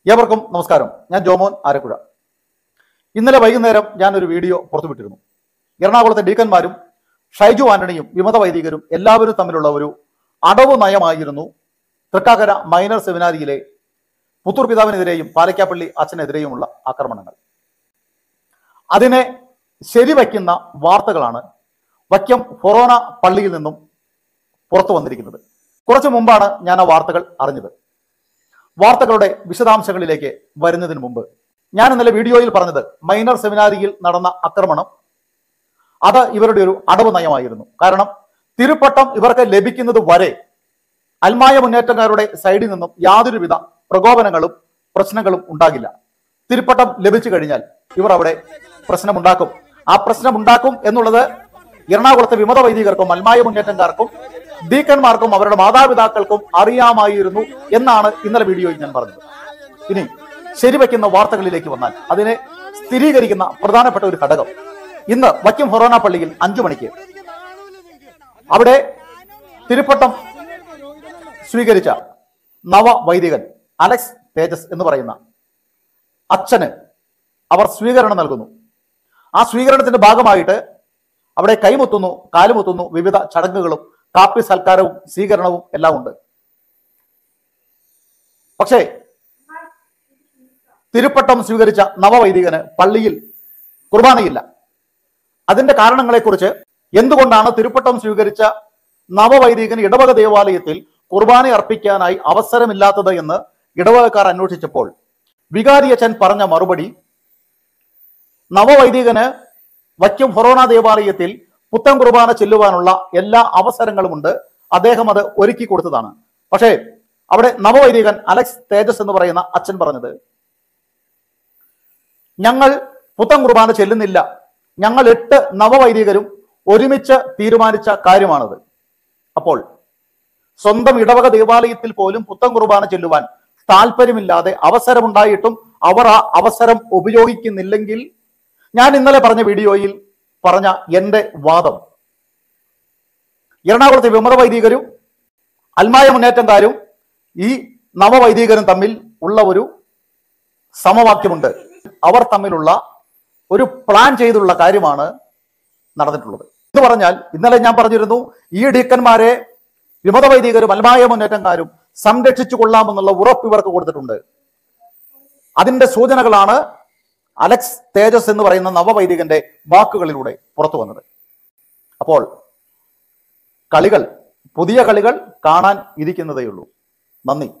ഏവർക്കും നമസ്കാരം ഞാൻ ജോമോൻ ആരക്കുഴ ഇന്നലെ വൈകുന്നേരം ഞാൻ ഒരു വീഡിയോ പുറത്തുവിട്ടിരുന്നു എറണാകുളത്തെ ഡീക്കന്മാരും ഷൈജു ആന്റണിയും വിമത വൈദികരും എല്ലാവരും തമ്മിലുള്ള ഒരു അടവ് നയമായിരുന്നു തൃക്കാക്കര മൈനർ സെമിനാരിയിലെ പുത്തൂർ പിതാവിനെതിരെയും പാലക്കാപ്പള്ളി അച്ഛനെതിരെയുമുള്ള ആക്രമണങ്ങൾ അതിനെ ശരിവയ്ക്കുന്ന വാർത്തകളാണ് വക്കം ഫൊറോന പള്ളിയിൽ നിന്നും പുറത്തു വന്നിരിക്കുന്നത് കുറച്ചു മുമ്പാണ് ഞാൻ ആ വാർത്തകൾ അറിഞ്ഞത് വാർത്തകളുടെ വിശദാംശങ്ങളിലേക്ക് വരുന്നതിന് മുമ്പ് ഞാൻ ഇന്നലെ വീഡിയോയിൽ പറഞ്ഞത് മൈനർ സെമിനാരിയിൽ നടന്ന ആക്രമണം അത് ഇവരുടെ ഒരു അടവ് നയമായിരുന്നു കാരണം തിരുപ്പട്ടം ഇവർക്ക് ലഭിക്കുന്നത് വരെ അൽമായ മുന്നേറ്റക്കാരുടെ സൈഡിൽ നിന്നും യാതൊരുവിധ പ്രകോപനങ്ങളും പ്രശ്നങ്ങളും ഉണ്ടാകില്ല തിരുപ്പട്ടം ലഭിച്ചു കഴിഞ്ഞാൽ ഇവർ അവിടെ പ്രശ്നമുണ്ടാക്കും ആ പ്രശ്നമുണ്ടാക്കും എന്നുള്ളത് എറണാകുളത്തെ വിമത വൈദികർക്കും അൽമായ മുന്നേറ്റക്കാർക്കും ഡീക്കന്മാർക്കും അവരുടെ മാതാപിതാക്കൾക്കും അറിയാമായിരുന്നു എന്നാണ് ഇന്നലെ വീഡിയോയിൽ ഞാൻ പറഞ്ഞത് ഇനി ശരിവയ്ക്കുന്ന വാർത്തകളിലേക്ക് വന്നാൽ അതിനെ സ്ഥിരീകരിക്കുന്ന പ്രധാനപ്പെട്ട ഒരു ഘടകം ഇന്ന് വക്കം ഫൊറോന പള്ളിയിൽ അഞ്ചു മണിക്ക് അവിടെ തിരുപ്പട്ടം സ്വീകരിച്ച നവ വൈദികൻ അലക്സ് തേജസ് എന്ന് പറയുന്ന അച്ഛന് അവർ സ്വീകരണം നൽകുന്നു ആ സ്വീകരണത്തിന്റെ ഭാഗമായിട്ട് അവിടെ കൈമുത്തുന്നു കാലുമുത്തുന്നു വിവിധ ചടങ്ങുകളും കാപ്പി സൽക്കാരവും സ്വീകരണവും എല്ലാം ഉണ്ട് പക്ഷേ തിരുപ്പട്ടം സ്വീകരിച്ച നവവൈദികന് പള്ളിയിൽ കുർബാനയില്ല അതിന്റെ കാരണങ്ങളെക്കുറിച്ച് എന്തുകൊണ്ടാണ് തിരുപ്പട്ടം സ്വീകരിച്ച നവവൈദികന് ഇടവക ദേവാലയത്തിൽ കുർബാന അർപ്പിക്കാനായി അവസരമില്ലാത്തത് എന്ന് ഇടവകക്കാർ അന്വേഷിച്ചപ്പോൾ വികാരിയച്ചൻ പറഞ്ഞ മറുപടി നവവൈദികന് വൈക്കം ഫൊറോണ ദേവാലയത്തിൽ പുത്തൻ കുർബാന ചെല്ലുവാനുള്ള എല്ലാ അവസരങ്ങളുമുണ്ട് അദ്ദേഹം അത് ഒരുക്കി കൊടുത്തതാണ് പക്ഷേ അവിടെ നവവൈദികൻ അലക്സ് തേജസ് എന്ന് പറയുന്ന അച്ഛൻ പറഞ്ഞത് ഞങ്ങൾ പുത്തൻ കുർബാന ചെല്ലുന്നില്ല ഞങ്ങൾ എട്ട് നവവൈദികരും ഒരുമിച്ച് തീരുമാനിച്ച കാര്യമാണത് അപ്പോൾ സ്വന്തം ഇടവക ദേവാലയത്തിൽ പോലും പുത്തൻ കുർബാന ചെല്ലുവാൻ താല്പര്യമില്ലാതെ അവസരമുണ്ടായിട്ടും അവർ ആ അവസരം ഉപയോഗിക്കുന്നില്ലെങ്കിൽ ഞാൻ ഇന്നലെ പറഞ്ഞ വീഡിയോയിൽ പറഞ്ഞ എന്റെ വാദം എറണാകുളത്തെ വിമത വൈദികരും അൽമായ മുന്നേറ്റക്കാരും ഈ നവവൈദികരും തമ്മിൽ ഉള്ള ഒരു സമവാക്യമുണ്ട് അവർ തമ്മിലുള്ള ഒരു പ്ലാൻ ചെയ്തുള്ള കാര്യമാണ് നടന്നിട്ടുള്ളത് എന്ന് പറഞ്ഞാൽ ഇന്നലെ ഞാൻ പറഞ്ഞിരുന്നു ഈ ഡീക്കന്മാരെ വിമത വൈദികരും അൽമായ മുന്നേറ്റക്കാരും സംരക്ഷിച്ചു കൊള്ളാമെന്നുള്ള ഉറപ്പ് ഇവർക്ക് കൊടുത്തിട്ടുണ്ട് അതിന്റെ സൂചനകളാണ് അലക്സ് തേജസ് എന്ന് പറയുന്ന നവവൈദികന്റെ വാക്കുകളിലൂടെ പുറത്തു വന്നത് അപ്പോൾ കളികൾ പുതിയ കളികൾ കാണാൻ ഇരിക്കുന്നതേയുള്ളൂ നന്ദി